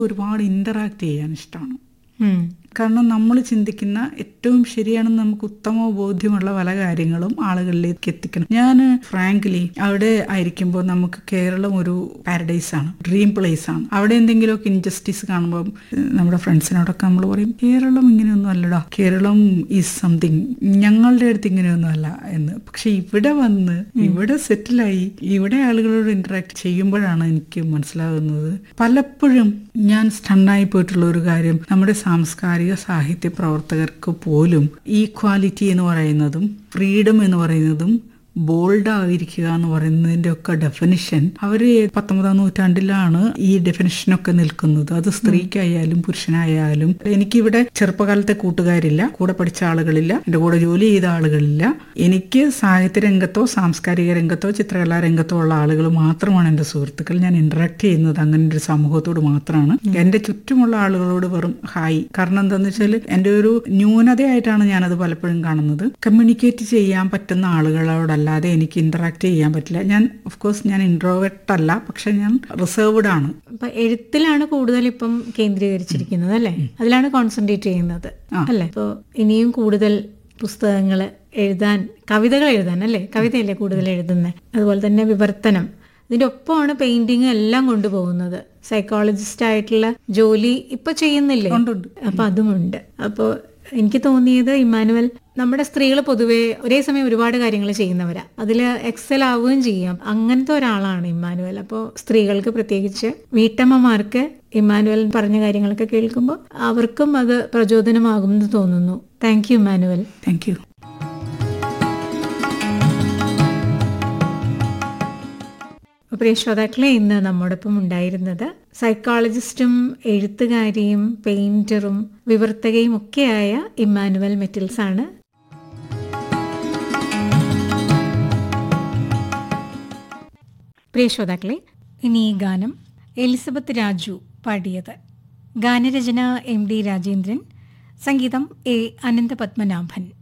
ഒരുപാട് ഇന്ററാക്ട് ചെയ്യാൻ ഇഷ്ടമാണ് ഉം. കാരണം നമ്മൾ ചിന്തിക്കുന്ന ഏറ്റവും ശരിയാണെന്ന് നമുക്ക് ഉത്തമ ബോധ്യമുള്ള പല കാര്യങ്ങളും ആളുകളിലേക്ക് എത്തിക്കണം ഞാൻ ഫ്രാങ്ക്ലി അവിടെ ആയിരിക്കുമ്പോൾ നമുക്ക് കേരളം ഒരു പാരഡൈസ് ആണ് ഡ്രീം പ്ലേസ് ആണ് അവിടെ എന്തെങ്കിലുമൊക്കെ ഇൻജസ്റ്റിസ് കാണുമ്പോൾ നമ്മുടെ ഫ്രണ്ട്സിനോടൊക്കെ നമ്മൾ പറയും കേരളം ഇങ്ങനെയൊന്നും അല്ലടാ കേരളം ഈസ് സംതിങ് ഞങ്ങളുടെ അടുത്ത് ഇങ്ങനെയൊന്നും അല്ല എന്ന് പക്ഷെ ഇവിടെ വന്ന് ഇവിടെ സെറ്റിലായി ഇവിടെ ആളുകളോട് ഇന്ററാക്ട് ചെയ്യുമ്പോഴാണ് എനിക്ക് മനസ്സിലാകുന്നത് പലപ്പോഴും ഞാൻ സ്റ്റണ്ണായി പോയിട്ടുള്ള ഒരു കാര്യം നമ്മുടെ സാംസ്കാരിക സാഹിത്യ പ്രവർത്തകർക്ക് പോലും ഈക്വാലിറ്റി എന്ന് പറയുന്നതും ഫ്രീഡം എന്ന് പറയുന്നതും ബോൾഡ് ആയിരിക്കുക എന്ന് പറയുന്നതിന്റെ ഒക്കെ ഡെഫിനിഷൻ അവര് പത്തൊമ്പതാം നൂറ്റാണ്ടിലാണ് ഈ ഡെഫിനിഷനൊക്കെ നിൽക്കുന്നത് അത് സ്ത്രീക്കായാലും പുരുഷനായാലും എനിക്കിവിടെ ചെറുപ്പകാലത്തെ കൂട്ടുകാരില്ല കൂടെ പഠിച്ച ആളുകളില്ല എന്റെ കൂടെ ജോലി ചെയ്ത ആളുകളില്ല എനിക്ക് സാഹിത്യ രംഗത്തോ സാംസ്കാരിക രംഗത്തോ ചിത്രകലാ രംഗത്തോ ഉള്ള ആളുകൾ മാത്രമാണ് എന്റെ സുഹൃത്തുക്കൾ ഞാൻ ഇന്ററാക്ട് ചെയ്യുന്നത് അങ്ങനെ ഒരു സമൂഹത്തോട് മാത്രമാണ് എന്റെ ചുറ്റുമുള്ള ആളുകളോട് വെറും ഹായ് കാരണം എന്താന്ന് വെച്ചാൽ എന്റെ ഒരു ന്യൂനതയായിട്ടാണ് ഞാനത് പലപ്പോഴും കാണുന്നത് കമ്മ്യൂണിക്കേറ്റ് ചെയ്യാൻ പറ്റുന്ന ആളുകളോടല്ലാതെ എനിക്ക് ഇന്ററാക്ട് ചെയ്യാൻ പറ്റില്ല ഞാൻ ഓഫ് കോഴ്സ് ഞാൻ ഇൻട്രോവേർട്ട് അല്ല പക്ഷെ ഞാൻ റിസർവ്ഡ് ആണ് അപ്പൊ എഴുത്തിലാണ് കൂടുതൽ ഇപ്പം കേന്ദ്രീകരിച്ചിരിക്കുന്നത് അല്ലേ അതിലാണ് കോൺസെൻട്രേറ്റ് ചെയ്യുന്നത് അല്ലേ അപ്പോൾ ഇനിയും കൂടുതൽ പുസ്തകങ്ങൾ എഴുതാൻ കവിതകൾ എഴുതാൻ അല്ലേ കവിതയല്ലേ കൂടുതൽ എഴുതുന്നത് അതുപോലെ തന്നെ വിവർത്തനം ഇതിന്റെ ഒപ്പമാണ് പെയിന്റിങ് എല്ലാം കൊണ്ടുപോകുന്നത് സൈക്കോളജിസ്റ്റ് ആയിട്ടുള്ള ജോലി ഇപ്പൊ ചെയ്യുന്നില്ലേ ഉണ്ട്, ഉണ്ട്. അപ്പൊ അതുമുണ്ട് അപ്പോൾ എനിക്ക് തോന്നിയത് ഇമ്മാനുവൽ നമ്മുടെ സ്ത്രീകൾ പൊതുവെ ഒരേ സമയം ഒരുപാട് കാര്യങ്ങൾ ചെയ്യുന്നവരാ അതിൽ എക്സൽ ആവുകയും ചെയ്യാം അങ്ങനത്തെ ഒരാളാണ് ഇമ്മാനുവൽ അപ്പോൾ സ്ത്രീകൾക്ക് പ്രത്യേകിച്ച് വീട്ടമ്മമാർക്ക് ഇമ്മാനുവൽ പറഞ്ഞ കാര്യങ്ങളൊക്കെ കേൾക്കുമ്പോൾ അവർക്കും അത് പ്രചോദനമാകും എന്ന് തോന്നുന്നു thank you Emmanuel thank you പ്രിയ ശ്രോതാക്കളെ ഇന്ന് നമ്മോടൊപ്പം ഉണ്ടായിരുന്നത് സൈക്കോളജിസ്റ്റും എഴുത്തുകാരിയും പെയിന്ററും വിവർത്തകയും ഒക്കെയായ ഇമ്മാനുവൽ മെറ്റിൽസ് ആണ് പ്രിയ ശ്രോതാക്കളെ ഇനി ഈ ഗാനം എലിസബത്ത് രാജു പാടിയത് ഗാനരചന എം ഡി രാജേന്ദ്രൻ സംഗീതം എ അനന്തപത്മനാഭൻ